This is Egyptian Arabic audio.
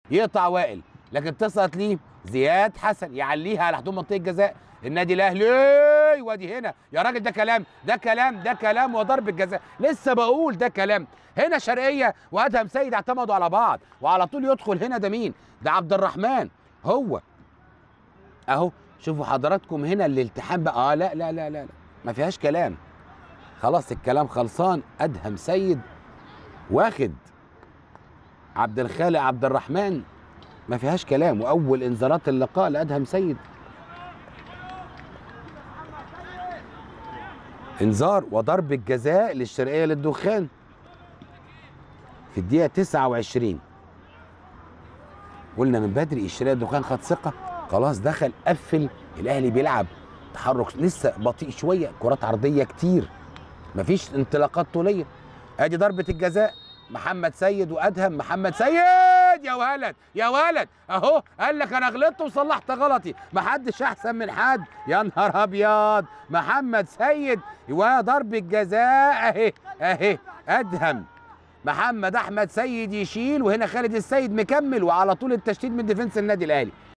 يقطع وائل لكن تصلت ليه زياد حسن يعليها على حدود منطقه الجزاء النادي الاهلي وادي هنا يا راجل ده كلام ده كلام ده كلام وضرب الجزاء لسه بقول ده كلام هنا شرقيه وادهم سيد اعتمدوا على بعض وعلى طول يدخل هنا ده مين ده عبد الرحمن هو اهو شوفوا حضراتكم هنا الالتحام بقى اه لا لا لا لا, لا. ما فيهاش كلام خلاص الكلام خلصان ادهم سيد واخد عبد الخالق عبد الرحمن ما فيهاش كلام واول انذارات اللقاء لادهم سيد انذار وضرب الجزاء للشرقيه للدخان في الدقيقه 29 قلنا من بدري الشرقيه للدخان خد ثقه خلاص دخل قفل الاهلي بيلعب تحرك لسه بطيء شويه كرات عرضيه كتير مفيش انطلاقات طوليه ادي ضربه الجزاء محمد سيد وادهم محمد سيد يا ولد يا ولد اهو قال لك انا غلطت وصلحت غلطي محدش احسن من حد يا نهار ابيض محمد سيد وضرب الجزاء اهي اهي ادهم محمد احمد سيد يشيل وهنا خالد السيد مكمل وعلى طول التشتيت من ديفنس النادي الاهلي